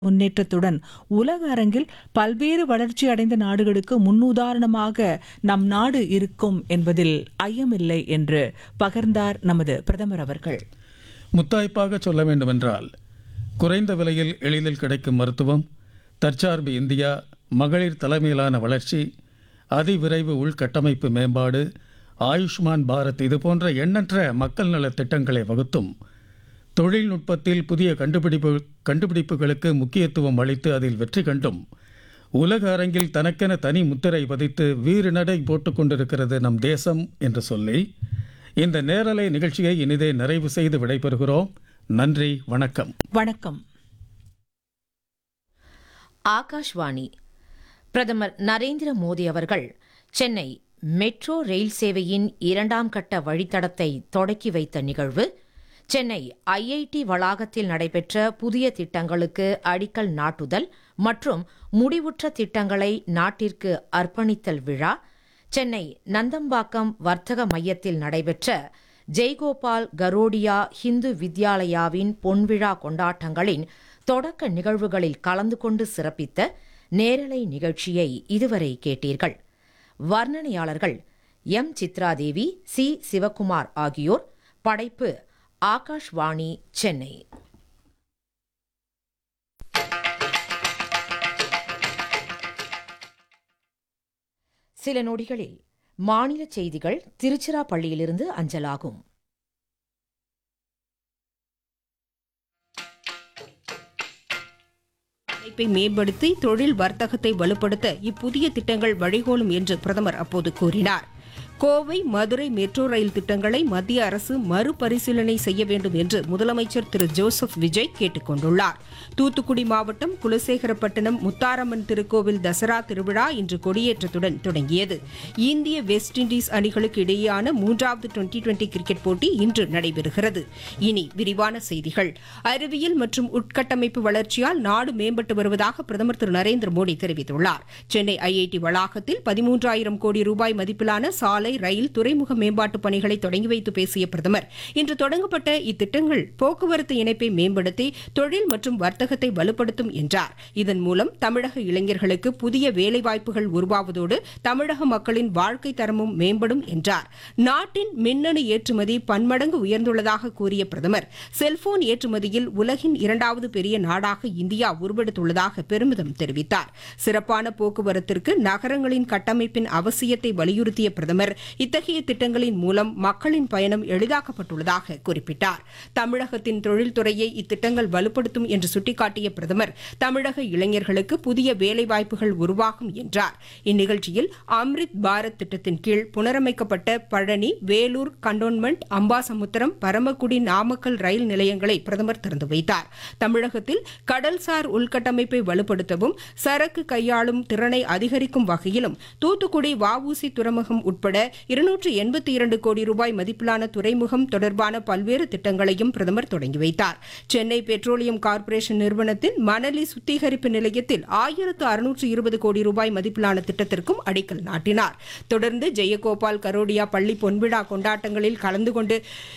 முன்னேற்றத்துடன் உலக அரங்கில் பல்வேறு வளர்ச்சி அடைந்த நாடுகளுக்கு முன்னுதாரணமாக நம் நாடு இருக்கும் என்பதில் ஐயமில்லை என்று பகர்ந்தார் நமது பிரதமர் அவர்கள் முத்தாய்ப்பாக சொல்ல வேண்டுமென்றால் குறைந்த விலையில் எளிதில் கிடைக்கும் மருத்துவம் தற்சார்பு இந்தியா மகளிர் தலைமையிலான வளர்ச்சி அதிவிரைவு உள்கட்டமைப்பு மேம்பாடு ஆயுஷ்மான் பாரத் இது போன்ற எண்ணற்ற மக்கள் நலத் திட்டங்களை வகுத்தும் தொழில்நுட்பத்தில் புதிய கண்டுபிடிப்பு கண்டுபிடிப்புகளுக்கு முக்கியத்துவம் அளித்து அதில் வெற்றி கண்டும் உலக அரங்கில் தனக்கென தனி முத்திரை பதித்து வீறு நடை போட்டுக் கொண்டிருக்கிறது நம் தேசம் என்று சொல்லி இந்த நேரலை நிகழ்ச்சியை இனிதே நிறைவு செய்து விடைபெறுகிறோம் நன்றி வணக்கம் வணக்கம் ஆகாஷ்வாணி பிரதமர் நரேந்திர மோடி அவர்கள் சென்னை மெட்ரோ ரயில் சேவையின் இரண்டாம் கட்ட வழித்தடத்தை தொடக்கி வைத்த நிகழ்வு சென்னை ஐஐடி வளாகத்தில் நடைபெற்ற புதிய திட்டங்களுக்கு அடிக்கல் நாட்டுதல் மற்றும் முடிவுற்ற திட்டங்களை நாட்டிற்கு அர்ப்பணித்தல் விழா சென்னை நந்தம்பாக்கம் வர்த்தக மையத்தில் நடைபெற்ற ஜெய்கோபால் கரோடியா ஹிந்து வித்யாலயாவின் பொன்விழா கொண்டாட்டங்களின் தொடக்க நிகழ்வுகளில் கலந்து கொண்டு சிறப்பித்த நேரலை நிகழ்ச்சியை இதுவரை கேட்டீர்கள் வர்ணனையாளர்கள் எம் சித்ராதேவி சி சிவகுமார் ஆகியோர் படைப்பு ஆகாஷ்வாணி சென்னை சில நொடிகளில் மாநில செய்திகள் திருச்சிராப்பள்ளியிலிருந்து அஞ்சலாகும் அமைப்பை மேம்படுத்தி தொழில் வர்த்தகத்தை வலுப்படுத்த இப்புதிய திட்டங்கள் வழிகோலும் என்று பிரதமர் அப்போது கூறினார் கோவை மதுரை மெட்ரோ ரயில் திட்டங்களை மத்திய அரசு மறுபரிசீலனை செய்ய வேண்டும் என்று முதலமைச்சர் திரு ஜோசப் விஜய் கேட்டுக் கொண்டுள்ளார் தூத்துக்குடி மாவட்டம் குலசேகரப்பட்டினம் முத்தாரம்மன் திருக்கோவில் தசரா திருவிழா இன்று கொடியேற்றத்துடன் தொடங்கியது இந்திய வெஸ்ட் இண்டீஸ் அணிகளுக்கு இடையேயான மூன்றாவது டுவெண்டி டுவெண்டி கிரிக்கெட் போட்டி இன்று நடைபெறுகிறது இனி விரிவான செய்திகள் அறிவியல் மற்றும் உட்கட்டமைப்பு வளர்ச்சியால் நாடு மேம்பட்டு வருவதாக பிரதமர் திரு நரேந்திர மோடி தெரிவித்துள்ளார் சென்னை ஐஐடி வளாகத்தில் பதிமூன்றாயிரம் கோடி ரூபாய் மதிப்பிலான சாலை ரயில் துறைமுக மேம்பாட்டு பணிகளை தொடங்கி வைத்து பேசிய பிரதமர் இன்று தொடங்கப்பட்ட இத்திட்டங்கள் போக்குவரத்து இணைப்பை மேம்படுத்தி தொழில் மற்றும் வர்த்தகத்தை வலுப்படுத்தும் என்றார் இதன் மூலம் தமிழக இளைஞர்களுக்கு புதிய வேலைவாய்ப்புகள் உருவாவதோடு தமிழக மக்களின் வாழ்க்கை தரமும் மேம்படும் என்றார் நாட்டின் மின்னணு ஏற்றுமதி பன்மடங்கு உயர்ந்துள்ளதாக கூறிய பிரதமர் செல்போன் ஏற்றுமதியில் உலகின் இரண்டாவது பெரிய நாடாக இந்தியா உருவெடுத்துள்ளதாக பெருமிதம் தெரிவித்தார் சிறப்பான போக்குவரத்திற்கு நகரங்களின் கட்டமைப்பின் அவசியத்தை வலியுறுத்திய பிரதமர் இத்தகைய திட்டங்களின் மூலம் மக்களின் பயணம் எளிதாக்கப்பட்டுள்ளதாக குறிப்பிட்டார் தமிழகத்தின் தொழில்துறையை இத்திட்டங்கள் வலுப்படுத்தும் என்று சுட்டிக்காட்டிய பிரதமர் தமிழக இளைஞர்களுக்கு புதிய வேலைவாய்ப்புகள் உருவாகும் என்றார் இந்நிகழ்ச்சியில் அம்ரித் பாரத் திட்டத்தின் கீழ் புனரமைக்கப்பட்ட பழனி வேலூர் கண்டோன்மெண்ட் அம்பாசமுத்திரம் பரமக்குடி நாமக்கல் ரயில் நிலையங்களை பிரதமர் திறந்து வைத்தார் தமிழகத்தில் கடல்சார் உள்கட்டமைப்பை வலுப்படுத்தவும் சரக்கு கையாளும் திறனை அதிகரிக்கும் வகையிலும் தூத்துக்குடி வஉசி துறைமுகம் உட்பட இருநூற்று எண்பத்தி இரண்டு கோடி ரூபாய் மதிப்பிலான துறைமுகம் தொடர்பான பல்வேறு திட்டங்களையும் பிரதமர் தொடங்கி வைத்தார் சென்னை பெட்ரோலியம் கார்ப்பரேஷன் நிறுவனத்தின் மணலி சுத்திகரிப்பு நிலையத்தில் ஆயிரத்து அறுநூற்று இருபது கோடி ரூபாய் மதிப்பிலான திட்டத்திற்கும் அடிக்கல் நாட்டினார் தொடர்ந்து ஜெயகோபால் கரோடியா பள்ளி பொன்விழா கொண்டாட்டங்களில் கலந்து கொண்டு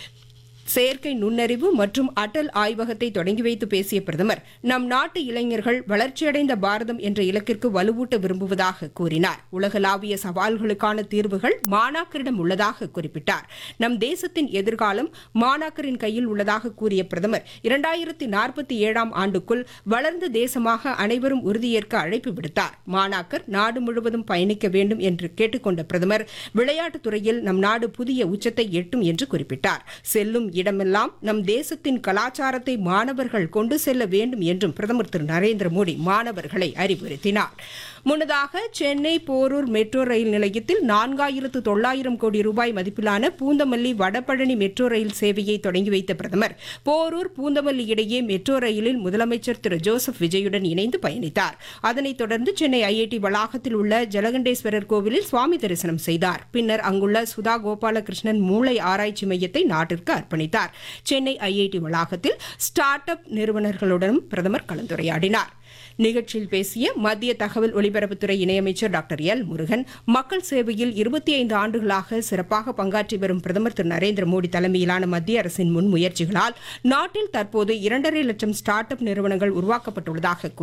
செயற்கை நுண்ணறிவு மற்றும் அடல் ஆய்வகத்தை தொடங்கி வைத்து பேசிய பிரதமர் நம் நாட்டு இளைஞர்கள் வளர்ச்சியடைந்த பாரதம் என்ற இலக்கிற்கு வலுவூட்ட விரும்புவதாக கூறினார் உலகளாவிய சவால்களுக்கான தீர்வுகள் மாணாக்கரிடம் உள்ளதாக குறிப்பிட்டார் நம் தேசத்தின் எதிர்காலம் மாணாக்கரின் கையில் உள்ளதாக கூறிய பிரதமர் இரண்டாயிரத்தி நாற்பத்தி ஏழாம் ஆண்டுக்குள் வளர்ந்த தேசமாக அனைவரும் உறுதியேற்க அழைப்பு விடுத்தார் மாணாக்கர் நாடு முழுவதும் பயணிக்க வேண்டும் என்று கேட்டுக்கொண்ட பிரதமர் விளையாட்டுத் துறையில் நம் நாடு புதிய உச்சத்தை எட்டும் என்று குறிப்பிட்டார் செல்லும் இடமெல்லாம் நம் தேசத்தின் கலாச்சாரத்தை மாணவர்கள் கொண்டு செல்ல வேண்டும் என்றும் பிரதமர் திரு நரேந்திர மோடி மாணவர்களை அறிவுறுத்தினார் முன்னதாக சென்னை போரூர் மெட்ரோ ரயில் நிலையத்தில் நான்காயிரத்து தொள்ளாயிரம் கோடி ரூபாய் மதிப்பிலான பூந்தமல்லி வடபழனி மெட்ரோ ரயில் சேவையை தொடங்கி வைத்த பிரதமர் போரூர் பூந்தமல்லி இடையே மெட்ரோ ரயிலில் முதலமைச்சர் திரு ஜோசப் விஜயுடன் இணைந்து பயணித்தார் அதனைத் தொடர்ந்து சென்னை ஐஐடி வளாகத்தில் உள்ள ஜலகண்டேஸ்வரர் கோவிலில் சுவாமி தரிசனம் செய்தார் பின்னர் அங்குள்ள சுதா கோபாலகிருஷ்ணன் மூளை ஆராய்ச்சி மையத்தை நாட்டிற்கு அர்ப்பணித்தார் சென்னை ஐஐடி வளாகத்தில் ஸ்டார்ட் அப் நிறுவனர்களுடனும் பிரதமர் கலந்துரையாடினார் நிகழ்ச்சியில் பேசிய மத்திய தகவல் ஒலிபரப்புத்துறை இணையமைச்சர் டாக்டர் எல் முருகன் மக்கள் சேவையில் இருபத்தி ஐந்து ஆண்டுகளாக சிறப்பாக பங்காற்றி வரும் பிரதமர் திரு நரேந்திர மோடி தலைமையிலான மத்திய அரசின் முன்முயற்சிகளால் நாட்டில் தற்போது இரண்டரை லட்சம் ஸ்டார்ட் அப் நிறுவனங்கள் உருவாக்கப்பட்டுள்ளதாக கூறினார்